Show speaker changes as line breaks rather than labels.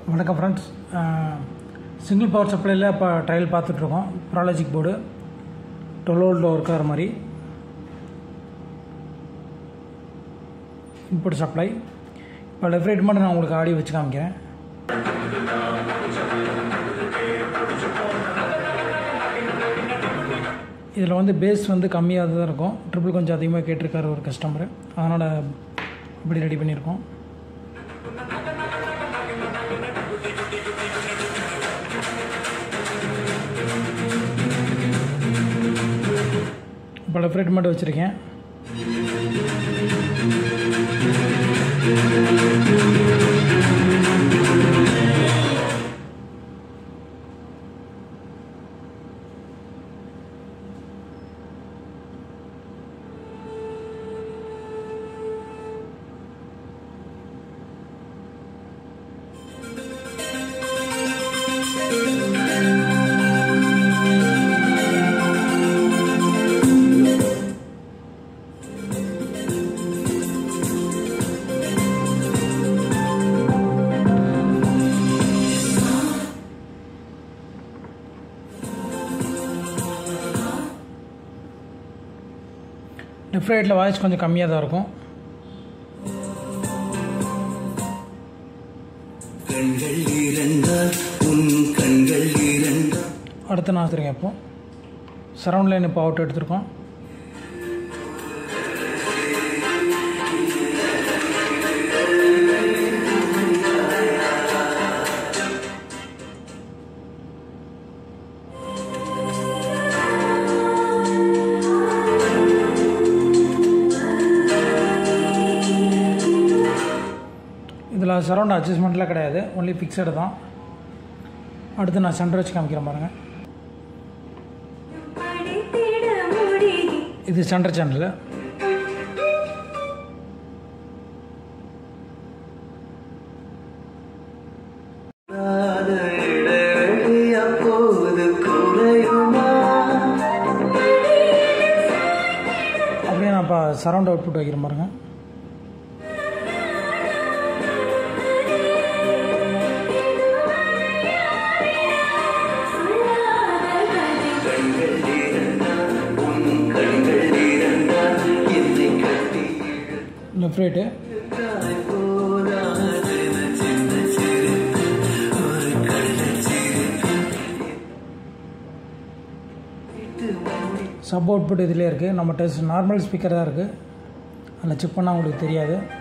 வணக்கம் friends single power சப்ளையில் இப்போ trial பார்த்துட்ருக்கோம் ப்ராலஜிக் போர்டு டுவெல் வோல்ட் ஒர்க் ஆகிற மாதிரி இன்புட் சப்ளை இப்போ லெஃப்ட் ரைட் மட்டும் நான் உங்களுக்கு ஆடியோ வச்சு காமிக்கிறேன் இதில் வந்து பேஸ் வந்து கம்மியாக தான் இருக்கும் ட்ரிபிள் கொஞ்சம் அதிகமாக கேட்டிருக்காரு ஒரு கஸ்டமர் அதனால் இப்படி ரெடி பண்ணியிருக்கோம் இப்போ லெஃப்ட் ரைட் மட்டும் வச்சுருக்கேன் லெஃப்ட் ரைட்டில் வாய்ஸ் கொஞ்சம் கம்மியாக தான் இருக்கும்
கண்கள் இரண்டால் உன் கண்கள் இரண்டால்
அடுத்து நான் வச்சுருக்கேன் இப்போ சரவுண்ட் லைன் இப்போ அவுட் எடுத்திருக்கோம் இதில் சரௌண்ட் அட்ஜஸ்ட்மெண்ட்லாம் கிடையாது ஒன்லி ஃபிக்ஸடு தான் அடுத்து நான் சென்டர் வச்சு காமிக்கிறேன் பாருங்கள்
படித்திட முடியும்
இது சென்டர் சேனல்
நாத இடைவெளி அப்போது குறையுமா
அப்படியே நான் இப்போ சரௌண்ட் அவுட்புட் வைக்கிறேன் பாருங்கள்
கண்கள் இரண்டால் உன் கண்கள் இரண்டால் என்னை கட்டி
லெஃப்ட் ரைட்டு
இழுத்தாய் போதாதென சின்ன சிரிப்பு ஒரு கள்ளச்சிரிப்பு விட்டு மூடி
சப் அவுட்புட் இதிலே இருக்குது நம்ம டெஸ்ட் நார்மல் ஸ்பீக்கர் தான் இருக்குது அதில் செக் பண்ணால் உங்களுக்கு தெரியாது